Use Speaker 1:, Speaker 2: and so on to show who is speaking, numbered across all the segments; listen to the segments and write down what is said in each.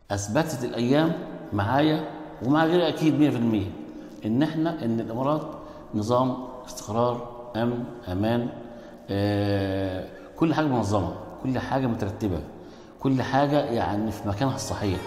Speaker 1: اثبتت الايام معايا ومع غيري اكيد 100% ان احنا ان الامارات نظام استقرار امن امان آه كل حاجه منظمه كل حاجه مترتبه كل حاجه يعني في مكانها الصحيح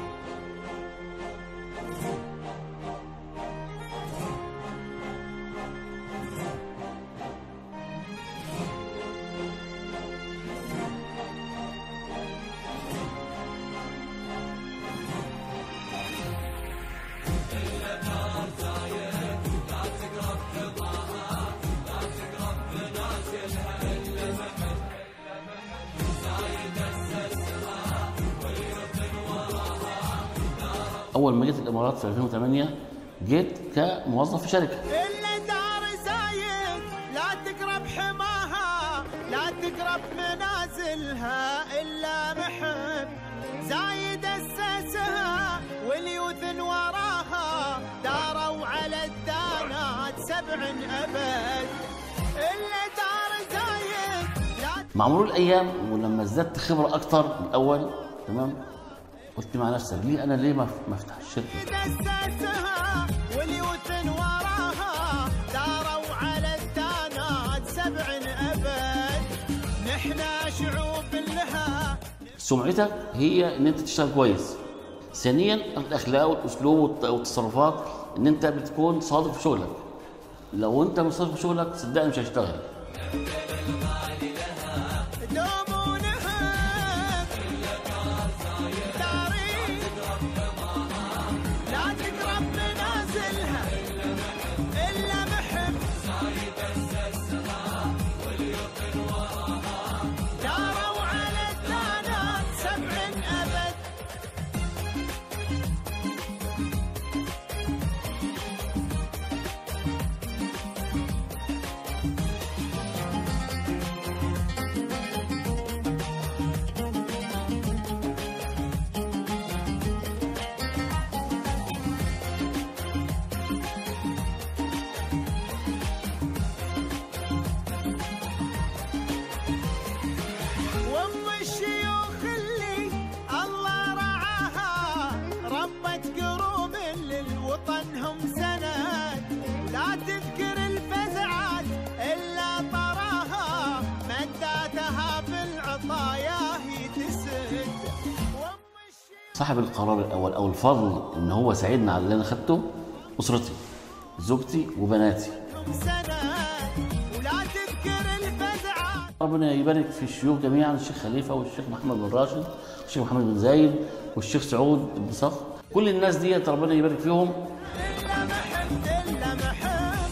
Speaker 1: اول ما جيت الامارات في 2008 جيت كموظف في شركه
Speaker 2: إلا دار زايد لا تقرب حماها لا تقرب منازلها إلا محب زايد أسسها واليوث وراها داروا على الدانات سبع أبد إلا دار زايد لا
Speaker 1: مع مرور الايام ولما ازددت خبره اكتر من الاول تمام قلت مع نفسك ليه انا ليه ما ما افتحش الشركه
Speaker 2: أسسها واليوث وراها داروا على الدانات سبع أبد نحنا شعوب لها
Speaker 1: سمعتك هي ان انت تشتغل كويس ثانيا الاخلاق والاسلوب والت- والتصرفات ان انت بتكون صادق في شغلك لو انت مش صادق في شغلك صدقني مش هيشتغل
Speaker 2: دومونها داري لا تقرب منازلها إلا محب داروا على الدانات سبع أبد وام الشيوخ اللي الله رعاها ربت قروم للوطن هم سند لا تذكر الفزعات الا طراها مداتها بالعطايا هي تسد وام الشيوخ
Speaker 1: صاحب القرار الاول او الفضل ان هو ساعدنا على اللي انا خدته اسرتي زوجتي وبناتي
Speaker 2: هم سند ولا تذكر الفزعات
Speaker 1: ربنا يبارك في الشيوخ جميعا الشيخ خليفه والشيخ محمد بن راشد والشيخ محمد بن زايد والشيخ سعود بن صخر كل الناس ديت ربنا يبارك فيهم
Speaker 2: إلا محب إلا محب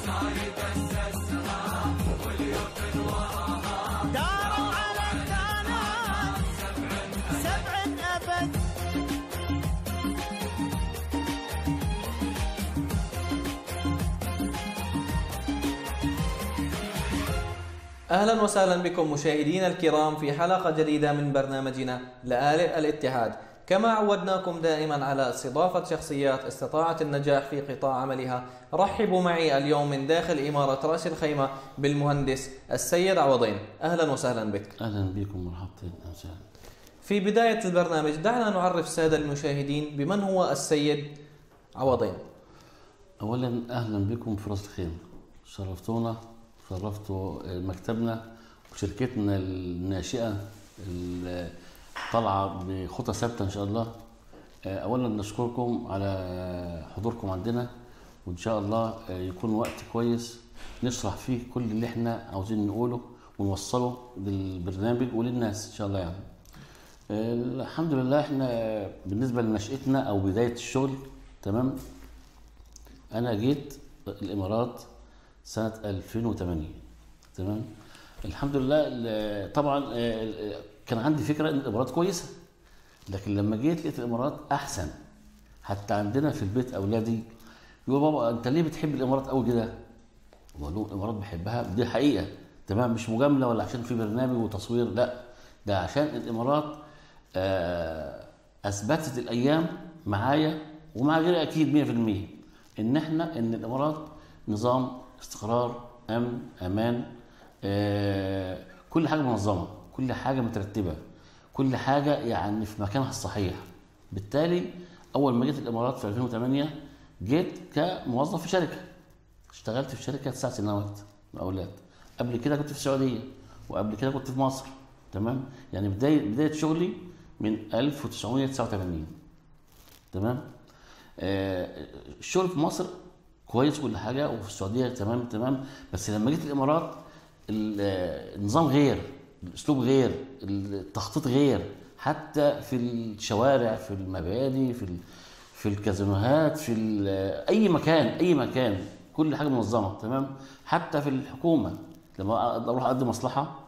Speaker 2: داروا على الدانات سبع أبد
Speaker 3: اهلا وسهلا بكم مشاهدينا الكرام في حلقه جديده من برنامجنا لآلئ الاتحاد كما عودناكم دائما على استضافه شخصيات استطاعت النجاح في قطاع عملها رحبوا معي اليوم من داخل اماره راس الخيمه بالمهندس السيد عوضين اهلا وسهلا بك
Speaker 1: اهلا بكم مرحبتين أهلا وسهلا
Speaker 3: في بدايه البرنامج دعنا نعرف الساده المشاهدين بمن هو السيد عوضين
Speaker 1: اولا اهلا بكم في راس الخيمه شرفتونا شرفتوا مكتبنا وشركتنا الناشئه اللي طالعه بخطى ثابته ان شاء الله اولا نشكركم على حضوركم عندنا وان شاء الله يكون وقت كويس نشرح فيه كل اللي احنا عاوزين نقوله ونوصله للبرنامج وللناس ان شاء الله يعني الحمد لله احنا بالنسبه لنشأتنا او بدايه الشغل تمام انا جيت الامارات سنه 2008 تمام الحمد لله ال- طبعا آه، كان عندي فكره ان الامارات كويسه لكن لما جيت لقيت الامارات احسن حتى عندنا في البيت اولادي يقولوا بابا انت ليه بتحب الامارات قوي كده؟ بقول لهم الامارات بحبها دي حقيقه تمام مش مجامله ولا عشان في برنامج وتصوير لا ده عشان الامارات آه، اثبتت الايام معايا ومع غيري اكيد 100% ان احنا ان الامارات نظام استقرار امن امان آه، كل حاجه منظمه كل حاجه مترتبه كل حاجه يعني في مكانها الصحيح بالتالي اول ما جيت الامارات في 2008 جيت كموظف في شركه اشتغلت في شركه تسع سنوات مقاولات قبل كده كنت في السعوديه وقبل كده كنت في مصر تمام يعني بدايه بدايه شغلي من 1989 تمام آه، الشغل في مصر كويس كل حاجه وفي السعوديه تمام تمام بس لما جيت الامارات ال- آه، النظام غير الاسلوب غير التخطيط غير حتى في الشوارع في المباني في ال- في الكازينوهات في ال- آه، اي مكان اي مكان كل حاجه منظمه تمام حتى في الحكومه لما اروح اقدم مصلحه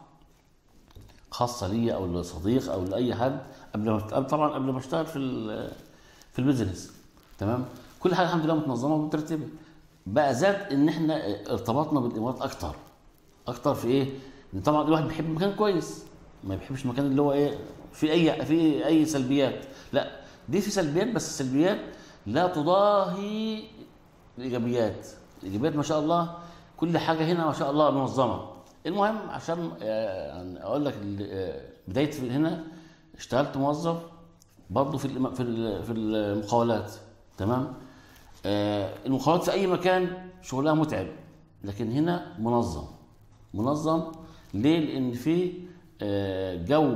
Speaker 1: خاصه ليا او لصديق او لاي حد قبل ما طبعا قبل ما اشتغل في ال- في البيزنس تمام كل حاجه الحمد لله متنظمه ومترتبه بقى زاد ان احنا ارتبطنا بالامارات اكتر اكتر في ايه؟ ان طبعا الواحد بيحب مكان كويس ما بيحبش المكان اللي هو ايه في اي في اي سلبيات لا دي في سلبيات بس السلبيات لا تضاهي الايجابيات الايجابيات ما شاء الله كل حاجه هنا ما شاء الله منظمه المهم عشان آه، يعني اقول لك ال- آه، بدايه هنا اشتغلت موظف برضه في الم- في ال- في المقاولات تمام آه، المقاولات في اي مكان شغلها متعب لكن هنا منظم منظم ليه لان في آه، جو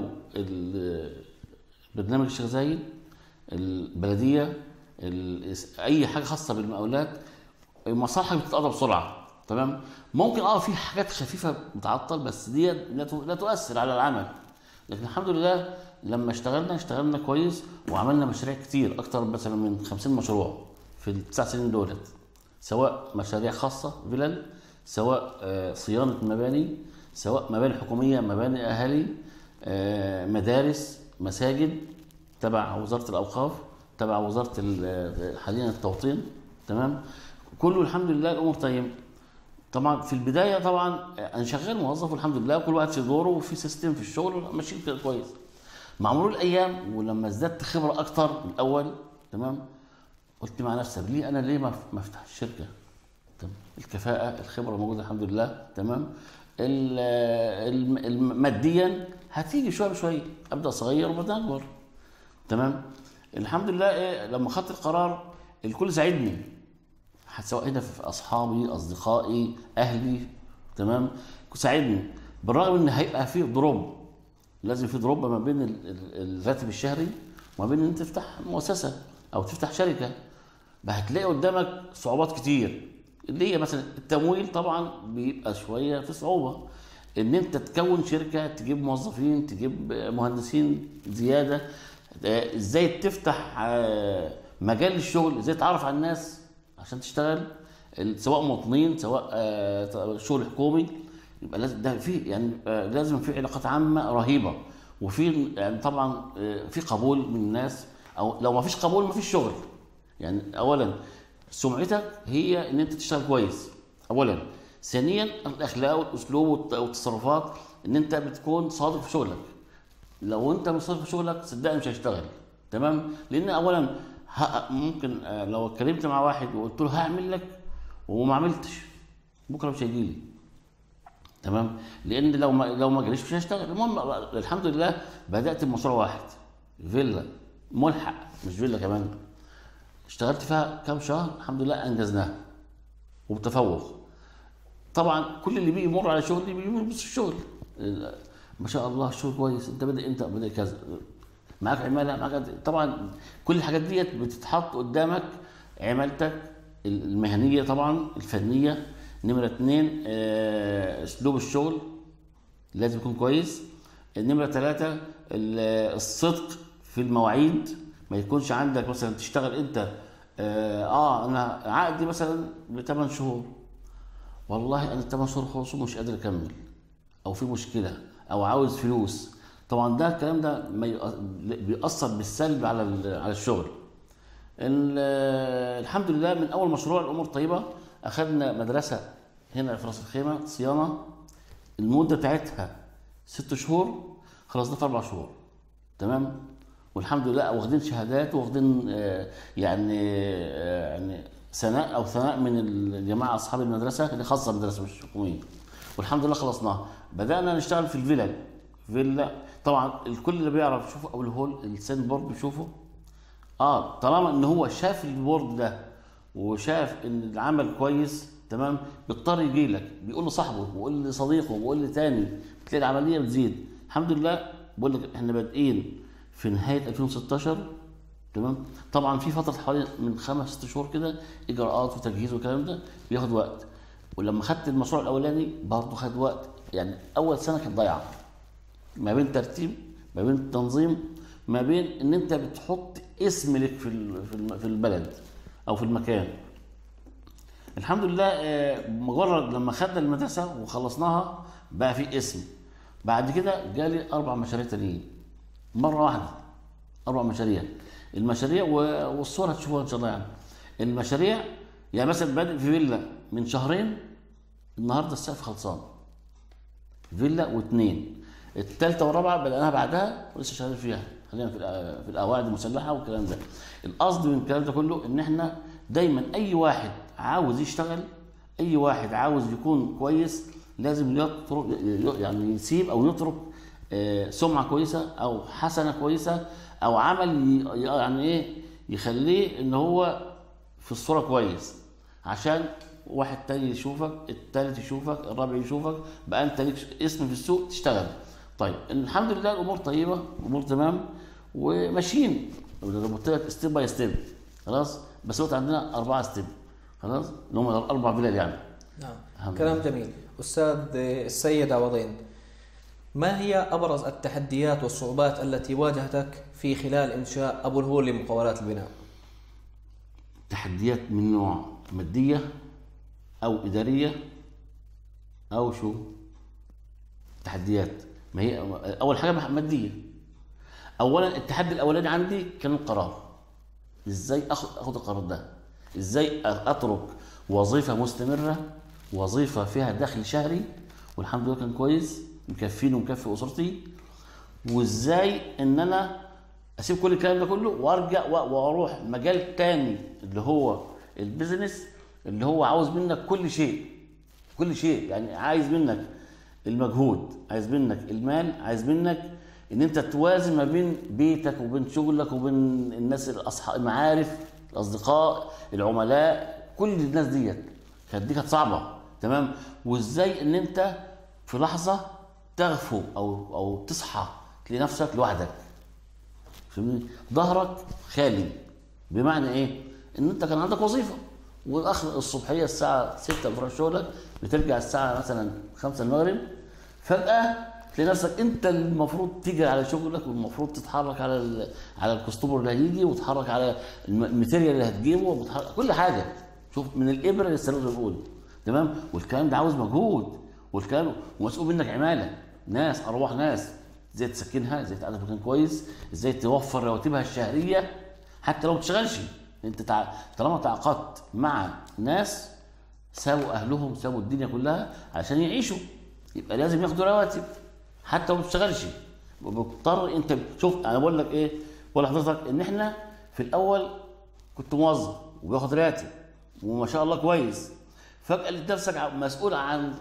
Speaker 1: ال- برنامج الشيخ زايد البلديه ال- اي حاجه خاصه بالمقاولات المصالح بتتقضى بسرعه تمام ممكن اه في حاجات خفيفه بتعطل بس دي لا ت- لا تؤثر على العمل لكن الحمد لله لما اشتغلنا اشتغلنا كويس وعملنا مشاريع كتير اكتر مثلا من 50 مشروع في التسع سنين دولت سواء مشاريع خاصه فيلل سواء آه، صيانه مباني سواء مباني حكوميه مباني اهالي آه، مدارس مساجد تبع وزاره الاوقاف تبع وزاره ال- حاليا التوطين تمام كله الحمد لله الامور طيبه طبعا في البدايه طبعا انا شغال موظف والحمد لله كل واحد في دوره وفي سيستم في الشغل ماشيين كده كويس مع مرور الايام ولما ازددت خبره اكتر من الاول تمام قلت مع نفسي طب ليه انا ليه ما ما افتحش الشركه تمام الكفاءه الخبره موجوده الحمد لله تمام ال- الم- الم- ماديا هتيجي شويه بشويه ابدا صغير وبعدين اكبر تمام الحمد لله ايه لما خدت القرار الكل ساعدني سواء هنا في اصحابي اصدقائي اهلي تمام ساعدني بالرغم ان هيبقى في دروب لازم في دروب ما بين ال- ال- الراتب الشهري وما بين ان انت تفتح مؤسسه او تفتح شركه هتلاقي قدامك صعوبات كتير اللي هي مثلا التمويل طبعا بيبقى شويه في صعوبه ان انت تكون شركه تجيب موظفين تجيب مهندسين زياده آه، ازاي تفتح آه، مجال للشغل ازاي تعرف على الناس عشان تشتغل ال- سواء مواطنين سواء آه، شغل حكومي يبقى لازم ده في يعني آه، لازم في علاقات عامه رهيبه وفي يعني طبعا آه، في قبول من الناس او لو ما فيش قبول ما فيش شغل يعني اولا سمعتك هي ان انت تشتغل كويس اولا ثانيا الاخلاق والاسلوب والت- والتصرفات ان انت بتكون صادق في شغلك لو انت مش صادق في شغلك صدقني مش هيشتغل تمام لان اولا ه- ممكن آه، لو اتكلمت مع واحد وقلت له هعمل لك وما عملتش بكره مش هيجي لي تمام لان لو ما لو ما جاليش مش هشتغل المهم الحمد لله بدات بمشروع واحد فيلا ملحق مش فيلا كمان اشتغلت فيها كام شهر الحمد لله انجزناها وبتفوق طبعا كل اللي بيجي يمر على شغلي بيبص في الشغل ال- ما شاء الله الشغل كويس انت بادئ انت بادئ كذا معاك عماله معاك قد- طبعا كل الحاجات ديت بتتحط قدامك عمالتك المهنيه طبعا الفنيه نمره اثنين آه، اسلوب الشغل لازم يكون كويس نمرة ثلاثة ال- الصدق في المواعيد ما يكونش عندك مثلا تشتغل انت اه, آه انا عقدي مثلا بثمان شهور والله انا الثمان شهور خلصوا مش قادر اكمل او في مشكله او عاوز فلوس طبعا ده الكلام ده ما يؤ- بيأثر بالسلب على ال- على الشغل ال- الحمد لله من اول مشروع الامور طيبه اخذنا مدرسه هنا في راس الخيمه صيانه المده بتاعتها ست شهور خلصنا في اربع شهور تمام والحمد لله واخدين شهادات واخدين آه، يعني آه، يعني ثناء او ثناء من الجماعه اصحاب المدرسه اللي خاصه بالمدرسه مش حكوميه والحمد لله خلصناها بدانا نشتغل في الفيلل فيلا طبعا الكل اللي بيعرف يشوفه او الهول الساند بورد بيشوفه اه طالما ان هو شاف البورد ده وشاف ان العمل كويس تمام بيضطر يجي لك بيقول لصاحبه ويقول لصديقه ويقول لتاني بتلاقي العمليه بتزيد الحمد لله بقول لك احنا بادئين في نهايه 2016 تمام طبعا في فتره حوالي من خمس ست شهور كده اجراءات وتجهيز والكلام ده بياخد وقت ولما خدت المشروع الاولاني برضه خد وقت يعني اول سنه كانت ضايعه ما بين ترتيب ما بين تنظيم ما بين ان انت بتحط اسم لك في ال- في الم- في البلد او في المكان الحمد لله آه، مجرد لما خدنا المدرسه وخلصناها بقى في اسم بعد كده جالي اربع مشاريع تانيين مره واحده اربع مشاريع المشاريع و- والصور هتشوفوها ان شاء الله يعني المشاريع يعني مثلا بادئ في فيلا من شهرين النهارده السقف خلصان فيلا واثنين الثالثه والرابعه بدأناها بعدها ولسه شغالين فيها خلينا في الأ- في القواعد المسلحه والكلام ده القصد من الكلام ده كله ان احنا دايما اي واحد عاوز يشتغل اي واحد عاوز يكون كويس لازم يترك يعني يسيب او يترك آه، سمعه كويسه او حسنه كويسه او عمل ي- يعني ايه يخليه ان هو في الصوره كويس عشان واحد تاني يشوفك التالت يشوفك الرابع يشوفك بقى انت ليك اسم في السوق تشتغل طيب الحمد لله الامور طيبه الامور تمام وماشيين زي ما قلت لك ستيب باي ستيب خلاص بس وقت عندنا اربعه ستيب خلاص اللي هم الاربع بلاد يعني
Speaker 3: نعم
Speaker 1: الحمد
Speaker 3: كلام جميل أستاذ السيد عوضين ما هي أبرز التحديات والصعوبات التي واجهتك في خلال إنشاء أبو الهول لمقاولات البناء؟
Speaker 1: تحديات من نوع ماديه او اداريه او شو تحديات ما هي اول حاجه ماديه اولا التحدي الاولاني عندي كان القرار ازاي اخد اخد القرار ده ازاي اترك وظيفه مستمره وظيفه فيها دخل شهري والحمد لله كان كويس مكفيني ومكفي اسرتي وازاي ان انا اسيب كل الكلام ده كله وارجع و- واروح مجال تاني اللي هو البيزنس اللي هو عاوز منك كل شيء كل شيء يعني عايز منك المجهود عايز منك المال عايز منك ان انت توازن ما بين بيتك وبين شغلك وبين الناس الاصحاب المعارف الاصدقاء العملاء كل الناس ديت كانت دي كانت صعبه تمام وازاي ان انت في لحظه تغفو او او تصحى تلاقي نفسك لوحدك فاهمني ظهرك خالي بمعنى ايه ان انت كان عندك وظيفه واخر الصبحيه الساعه 6 بتروح شغلك بترجع الساعه مثلا 5 المغرب فجاه تلاقي نفسك انت المفروض تيجي على شغلك والمفروض تتحرك على ال... على الكستومر اللي هيجي وتتحرك على الم- الماتيريال اللي هتجيبه وبتحرك كل حاجه شوف من الابره للصاروخ الاولى تمام والكلام ده عاوز مجهود والكلام ومسؤول منك عماله ناس ارواح ناس ازاي تسكنها ازاي تقعدها في مكان كويس ازاي توفر رواتبها الشهريه حتى لو ما بتشتغلش انت تع... طالما تعاقدت مع ناس سابوا اهلهم سابوا الدنيا كلها عشان يعيشوا يبقى لازم ياخدوا رواتب حتى لو ما بتشتغلش وبتضطر انت شوف انا بقول لك ايه بقول لحضرتك ان احنا في الاول كنت موظف وبياخد راتب وما شاء الله كويس فجاه لقيت نفسك ع- مسؤول عن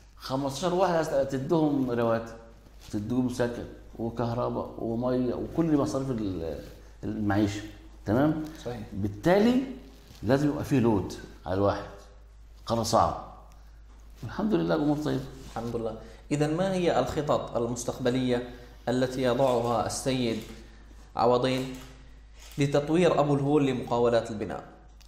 Speaker 1: 15 واحد عايز تديهم رواتب تديهم سكن وكهرباء وميه وكل مصاريف ال- المعيشه تمام
Speaker 3: صحيح
Speaker 1: بالتالي لازم يبقى فيه لود على الواحد قرار صعب الحمد لله الامور طيبه
Speaker 3: الحمد لله إذا ما هي الخطط المستقبلية التي يضعها السيد عوضين لتطوير أبو الهول لمقاولات البناء؟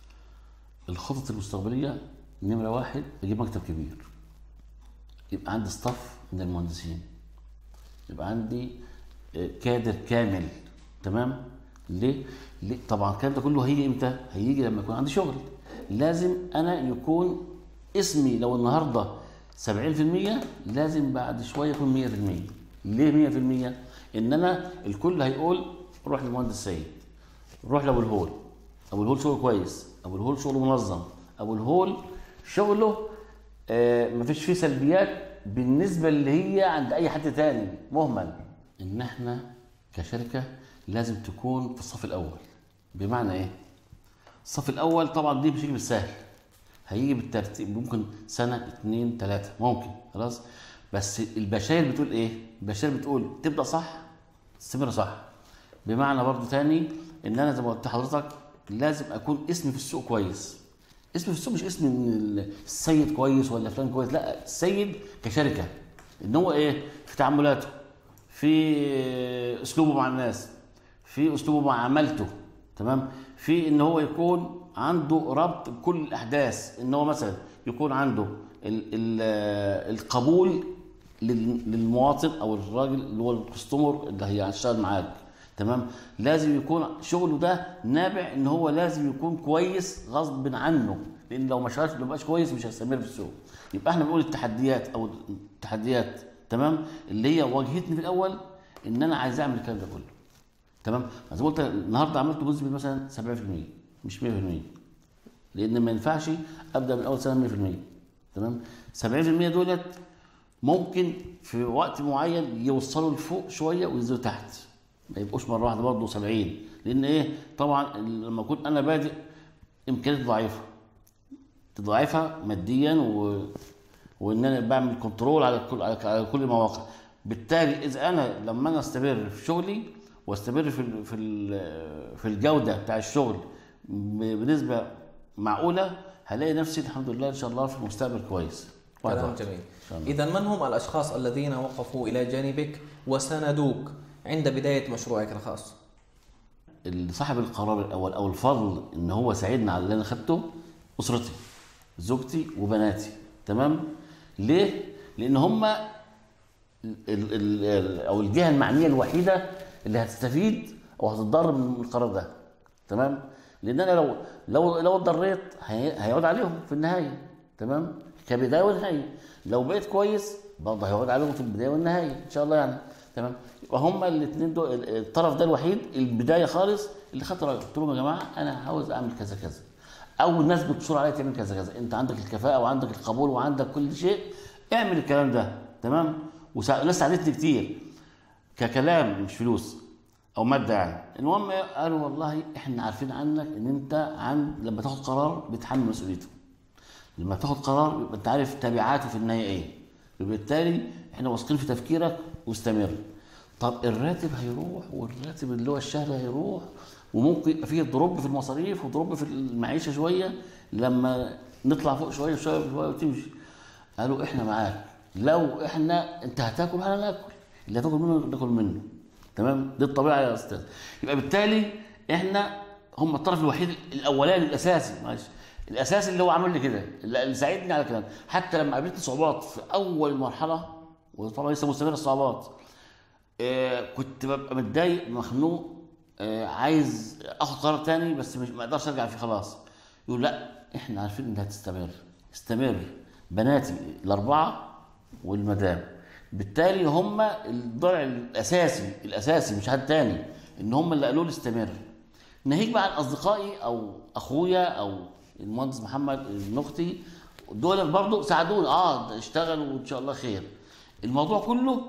Speaker 1: الخطط المستقبليه نمره واحد اجيب مكتب كبير يبقى عندي ستاف من المهندسين يبقى عندي آه، كادر كامل تمام ليه؟ ليه؟ طبعا الكلام ده كله هيجي امتى؟ هيجي لما يكون عندي شغل لازم انا يكون اسمي لو النهارده 70% لازم بعد شويه يكون 100% ليه 100%؟ ان انا الكل هيقول روح للمهندس سيد روح لابو الهول ابو الهول شغله كويس ابو الهول شغله منظم ابو الهول شغله آه مفيش فيه سلبيات بالنسبه اللي هي عند اي حد تاني مهمل ان احنا كشركه لازم تكون في الصف الاول بمعنى ايه الصف الاول طبعا دي مش هيجي بالسهل هيجي بالترتيب ممكن سنه اتنين تلاته ممكن خلاص بس البشاير بتقول ايه البشاير بتقول تبدا صح تستمر صح بمعنى برضو تاني ان انا زي ما قلت لحضرتك لازم اكون اسمي في السوق كويس اسمي في السوق مش اسم إن السيد كويس ولا فلان كويس لا السيد كشركه ان هو ايه في تعاملاته في اسلوبه مع الناس في اسلوبه مع عملته تمام في ان هو يكون عنده ربط بكل الاحداث ان هو مثلا يكون عنده ال ال القبول لل- للمواطن او الراجل اللي هو الكستمر اللي هيشتغل معاك تمام لازم يكون شغله ده نابع ان هو لازم يكون كويس غصب عنه لان لو ما اشتغلش ما بقاش كويس مش هيستمر في السوق يبقى احنا بنقول التحديات او التحديات تمام اللي هي واجهتني في الاول ان انا عايز اعمل الكلام ده كله تمام زي ما قلت النهارده عملت بنسبه مثلا 70% مش 100% لان ما ينفعش ابدا من اول سنه 100% تمام 70% دولت ممكن في وقت معين يوصلوا لفوق شويه وينزلوا تحت ما يبقوش مره واحده برضه 70 لان ايه طبعا لما اكون انا بادئ امكانياتي ضعيفه ضعيفه ماديا و... وان انا بعمل كنترول على كل على على كل المواقع بالتالي اذا انا لما انا استمر في شغلي واستمر في ال... في ال... في الجوده بتاع الشغل ب- بنسبه معقوله هلاقي نفسي الحمد لله ان شاء الله في المستقبل كويس واحد
Speaker 3: كلام
Speaker 1: واحد.
Speaker 3: جميل
Speaker 1: شاء الله.
Speaker 3: إذا من هم الأشخاص الذين وقفوا إلى جانبك وساندوك عند بداية مشروعك الخاص؟
Speaker 1: اللي صاحب القرار الاول او الفضل ان هو ساعدنا على اللي انا خدته اسرتي زوجتي وبناتي تمام ليه لان هم ال ال ال او الجهه المعنيه الوحيده اللي هتستفيد او هتتضرر من القرار ده تمام لان انا لو لو لو اتضريت هي- هيعود عليهم في النهايه تمام كبدايه ونهايه لو بقيت كويس برضه هيعود عليهم في البدايه والنهايه ان شاء الله يعني تمام يبقى هما الاثنين دول ال- الطرف ده الوحيد البدايه خالص اللي خدت رايه قلت لهم يا جماعه انا عاوز اعمل كذا كذا او الناس بتصور عليا تعمل كذا كذا انت عندك الكفاءه وعندك القبول وعندك كل شيء اعمل الكلام ده تمام وناس ساعدتني كتير ككلام مش فلوس او ماده يعني المهم قالوا والله احنا عارفين عنك ان انت عن لما تاخد قرار بتحمل مسؤوليته لما تاخد قرار يبقى انت عارف تبعاته في النهايه ايه وبالتالي احنا واثقين في تفكيرك واستمر طب الراتب هيروح والراتب اللي هو الشهري هيروح وممكن يبقى فيه دروب في المصاريف ودروب في المعيشه شويه لما نطلع فوق شويه شويه شويه وتمشي قالوا احنا معاك لو احنا انت هتاكل احنا ناكل اللي هتاكل منه ناكل منه تمام دي الطبيعه يا استاذ يبقى بالتالي احنا هم الطرف الوحيد الاولاني الاساسي معلش الاساسي اللي هو عمل لي كده اللي اللي ساعدني على كده حتى لما قابلت صعوبات في اول مرحله وطبعا لسه مستمره الصعوبات آه، كنت ببقى متضايق مخنوق آه، عايز اخد قرار تاني بس مش ما اقدرش ارجع فيه خلاص يقول لا احنا عارفين انها تستمر استمر بناتي الاربعه والمدام بالتالي هم الضلع الاساسي الاساسي مش حد تاني ان هم اللي قالوا لي استمر ناهيك بقى عن اصدقائي او اخويا او المهندس محمد ابن اختي دول برضه ساعدوني اه ده اشتغلوا وان شاء الله خير الموضوع كله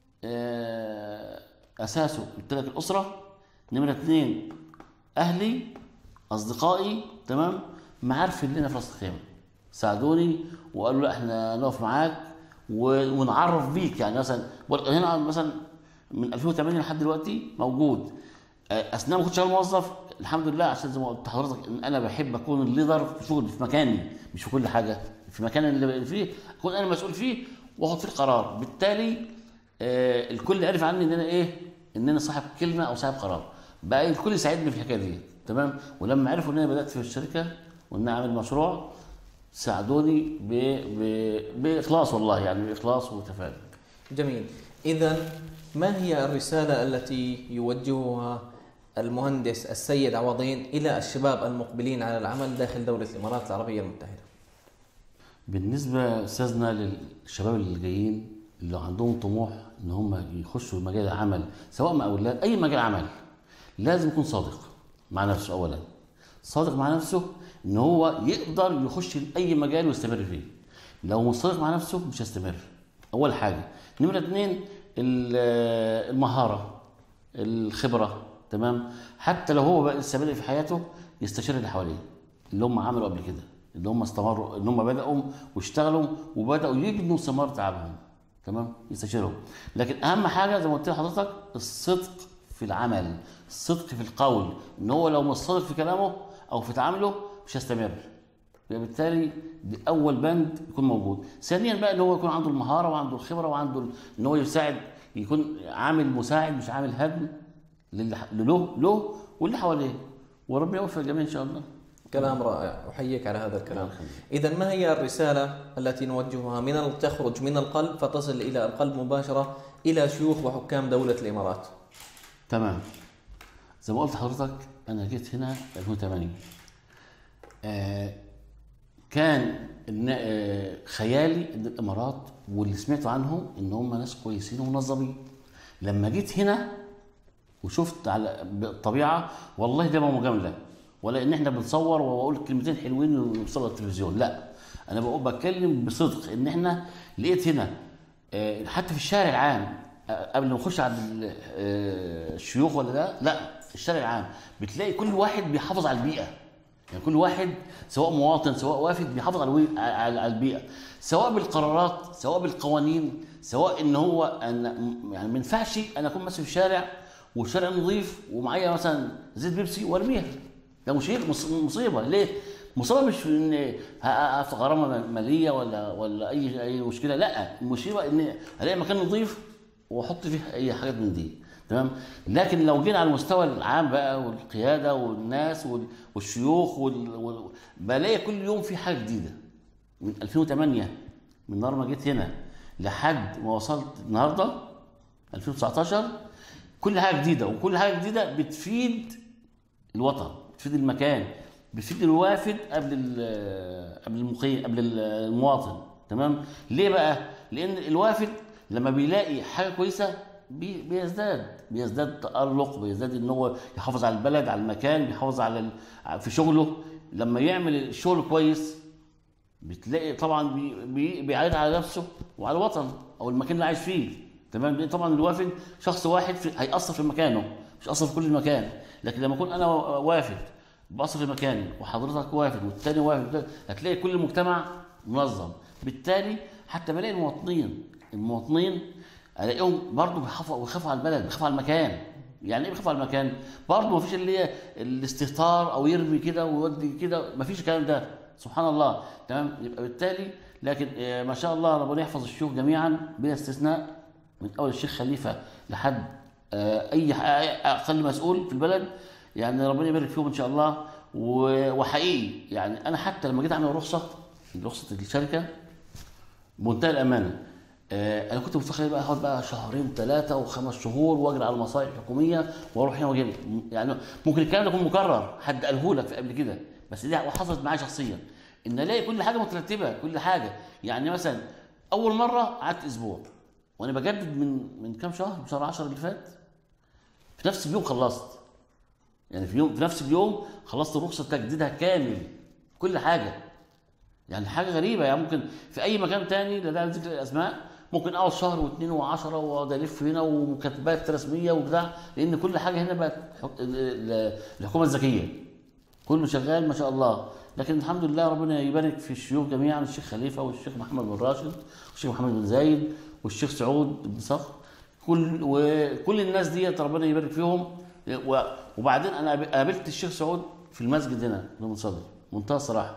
Speaker 1: آه، اساسه قلت لك الاسره نمره اثنين اهلي اصدقائي تمام معارفي اللي هنا في راس الخيمه ساعدوني وقالوا لا احنا نقف معاك و- ونعرف بيك يعني مثلا بقول- هنا مثلا من 2008 لحد دلوقتي موجود آه، اثناء ما كنت شغال موظف الحمد لله عشان زي ما قلت لحضرتك ان انا بحب اكون الليدر في شغلي في مكاني مش في كل حاجه في مكان اللي فيه اكون انا مسؤول فيه واخد فيه القرار بالتالي آه الكل عرف عني ان انا ايه ان انا صاحب كلمه او صاحب قرار بقى الكل يساعدني في الحكايه دي تمام ولما عرفوا ان انا بدات في الشركه وان انا عامل مشروع ساعدوني ب... ب... باخلاص والله يعني باخلاص وتفاؤل
Speaker 3: جميل إذا ما هي الرسالة التي يوجهها المهندس السيد عوضين إلى الشباب المقبلين على العمل داخل دولة الإمارات العربية المتحدة؟
Speaker 1: بالنسبة أستاذنا للشباب اللي جايين اللي عندهم طموح إن هم يخشوا مجال العمل سواء مع أولاد أي مجال عمل لازم يكون صادق مع نفسه أولا صادق مع نفسه إن هو يقدر يخش أي مجال ويستمر فيه لو مش صادق مع نفسه مش هيستمر أول حاجة نمرة اتنين ال- المهارة الخبرة تمام حتى لو هو بقى لسه بادئ في حياته يستشير اللي حواليه اللي هم عملوا قبل كده اللي هم استمروا ان هم بداوا واشتغلوا وبداوا يبنوا ثمار تعبهم تمام يستشيرهم لكن اهم حاجه زي ما قلت لحضرتك الصدق في العمل الصدق في القول ان هو لو مش صادق في كلامه او في تعامله مش هيستمر يبقى بالتالي دي اول بند يكون موجود ثانيا بقى ان هو يكون عنده المهاره وعنده الخبره وعنده ال- ان هو يساعد يكون عامل مساعد مش عامل هدم للي ح- له له واللي حواليه وربنا يوفق الجميع ان شاء الله
Speaker 3: كلام رائع أحييك على هذا الكلام
Speaker 1: الله يخليك.
Speaker 3: إذا ما هي الرسالة التي نوجهها من ال- تخرج من القلب فتصل إلى القلب مباشرة إلى شيوخ وحكام دولة الإمارات
Speaker 1: تمام زي ما قلت لحضرتك انا جيت هنا 2008 آه كان إن آه خيالي ان الامارات واللي سمعت عنهم ان هم ناس كويسين ومنظمين لما جيت هنا وشفت على الطبيعه والله ده ما مجامله ولا ان احنا بنصور واقول كلمتين حلوين ونوصل التلفزيون لا انا بقول بتكلم بصدق ان احنا لقيت هنا آه، حتى في الشارع العام آه، قبل ما نخش على ال- آه، الشيوخ ولا ده لا الشارع العام بتلاقي كل واحد بيحافظ على البيئه يعني كل واحد سواء مواطن سواء وافد بيحافظ على الوي- على على البيئه سواء بالقرارات سواء بالقوانين سواء ان هو ان يعني ما ينفعش انا اكون ماشي في الشارع والشارع نظيف ومعايا مثلا زيت بيبسي وارميها ده مشكله مص- مصيبه ليه؟ مصيبه مش في ان هقف غرامه ماليه ولا ولا اي اي مشكله لا المصيبه ان الاقي مكان نظيف واحط فيه اي حاجات من دي تمام لكن لو جينا على المستوى العام بقى والقياده والناس وال- والشيوخ وال... وال... بلاقي كل يوم في حاجه جديده من 2008 من نهار ما جيت هنا لحد ما وصلت النهارده 2019 كل حاجه جديده وكل حاجه جديده بتفيد الوطن بتفيد المكان بتفيد الوافد قبل ال- قبل المقيم قبل ال- المواطن تمام ليه بقى لان الوافد لما بيلاقي حاجه كويسه بي- بيزداد بيزداد تألق بيزداد ان هو يحافظ على البلد على المكان بيحافظ على ال- في شغله لما يعمل الشغل كويس بتلاقي طبعا بي بي بيعيد على نفسه وعلى الوطن او المكان اللي عايش فيه تمام لأن طبعا الوافد شخص واحد في هيأثر في مكانه مش هيأثر في كل المكان لكن لما اكون انا وافد بأثر في مكاني وحضرتك وافد والتاني وافد هتلاقي كل المجتمع منظم بالتالي حتى بلاقي المواطنين المواطنين الاقيهم برضه بيخافوا بيخافوا على البلد بيخافوا على المكان يعني ايه بيخافوا على المكان؟ برضه مفيش اللي هي الاستهتار او يرمي كده ويودي كده مفيش الكلام ده سبحان الله تمام يبقى بالتالي لكن آه، ما شاء الله ربنا يحفظ الشيوخ جميعا بلا استثناء من اول الشيخ خليفه لحد آه، اي ح- اقل مسؤول في البلد يعني ربنا يبارك فيهم ان شاء الله و- وحقيقي يعني انا حتى لما جيت اعمل رخصه رخصه الشركه بمنتهى الامانه آه انا كنت متخيل بقى هقعد بقى شهرين ثلاثه وخمس شهور واجري على المصالح الحكوميه واروح هنا واجي هنا. يعني ممكن الكلام ده يكون مكرر حد قاله لك قبل كده بس دي وحصلت معايا شخصيا ان الاقي كل حاجه مترتبه كل حاجه يعني مثلا اول مره قعدت اسبوع وانا بجدد من من كام شهر من شهر 10 اللي فات في نفس اليوم خلصت يعني في يوم في نفس اليوم خلصت الرخصه تجديدها كامل كل حاجه يعني حاجه غريبه يعني ممكن في اي مكان تاني لا داعي لذكر الاسماء ممكن اقعد شهر واثنين وعشرة واقعد الف هنا ومكاتبات رسميه وبتاع لان كل حاجه هنا بقت حك- ال- ال- الحكومه الذكيه كله شغال ما شاء الله لكن الحمد لله ربنا يبارك في الشيوخ جميعا الشيخ خليفه والشيخ محمد بن راشد والشيخ محمد بن زايد والشيخ سعود بن صخر كل وكل الناس ديت ربنا يبارك فيهم و- وبعدين انا قابلت الشيخ سعود في المسجد هنا في المنصدر منتهى الصراحه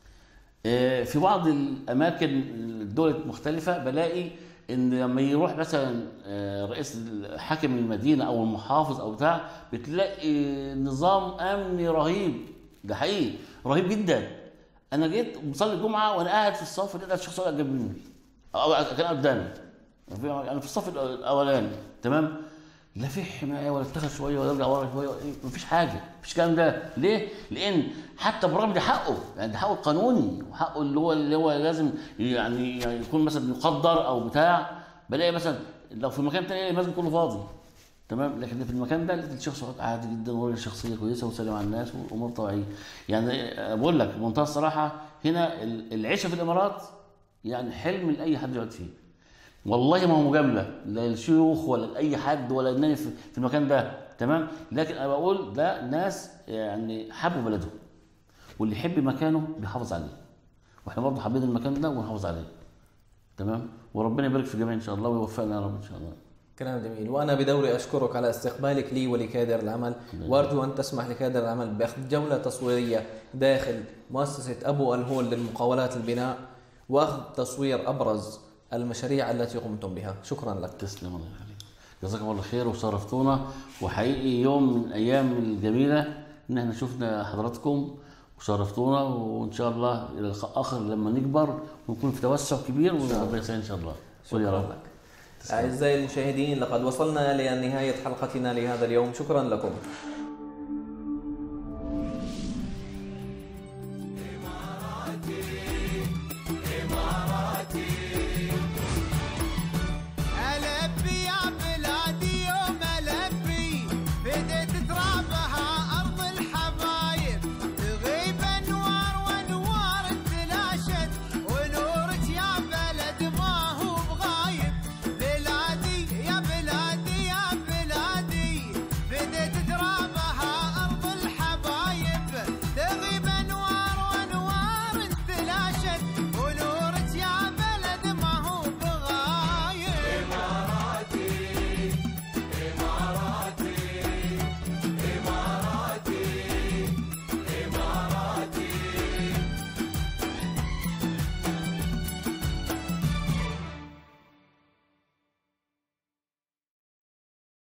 Speaker 1: آه، في بعض الاماكن الدول المختلفه بلاقي ان لما يروح مثلا آه، رئيس حاكم المدينه او المحافظ او بتاع بتلاقي نظام امني رهيب ده حقيقي رهيب جدا انا جيت بصلي الجمعه وانا قاعد في الصف لقيت الشيخ صالح جنب مني أو- كان قدامي انا في الصف الاولاني تمام لا في حمايه ولا اتخذ شويه ولا يرجع ورا شويه إيه، مفيش حاجه مفيش الكلام ده ليه؟ لان حتى بالرغم ده حقه يعني ده حقه القانوني وحقه اللي هو اللي هو لازم يعني يعني يكون مثلا يقدر او بتاع بلاقي مثلا لو في مكان تاني المسجد كله فاضي تمام لكن في المكان ده لقيت الشيخ سعود عادي جدا وراجل شخصيه كويسه وسلم على الناس والامور طبيعيه يعني بقول لك بمنتهى الصراحه هنا ال- العيشه في الامارات يعني حلم لاي حد يقعد فيه والله ما هو مجامله لا الشيوخ ولا لاي حد ولا انني في في المكان ده تمام لكن انا بقول ده ناس يعني حبوا بلدهم واللي يحب مكانه بيحافظ عليه واحنا برضه حابين المكان ده ونحافظ عليه تمام وربنا يبارك في الجميع ان شاء الله ويوفقنا يا رب ان شاء الله
Speaker 3: كلام جميل وانا بدوري اشكرك على استقبالك لي ولكادر العمل وارجو ان تسمح لكادر العمل باخذ جوله تصويريه داخل مؤسسه ابو الهول للمقاولات البناء واخذ تصوير ابرز المشاريع التي قمتم بها شكرا لك
Speaker 1: تسلم الله يخليك جزاكم الله خير وشرفتونا وحقيقي يوم من الايام الجميله ان احنا شفنا حضراتكم وشرفتونا وان شاء الله الى اللقاء اخر لما نكبر ونكون في توسع كبير وربنا يسهل ان شاء الله قول يا
Speaker 3: شكرا
Speaker 1: رب
Speaker 3: لك أعزائي المشاهدين لقد وصلنا إلى نهاية حلقتنا لهذا اليوم شكرا لكم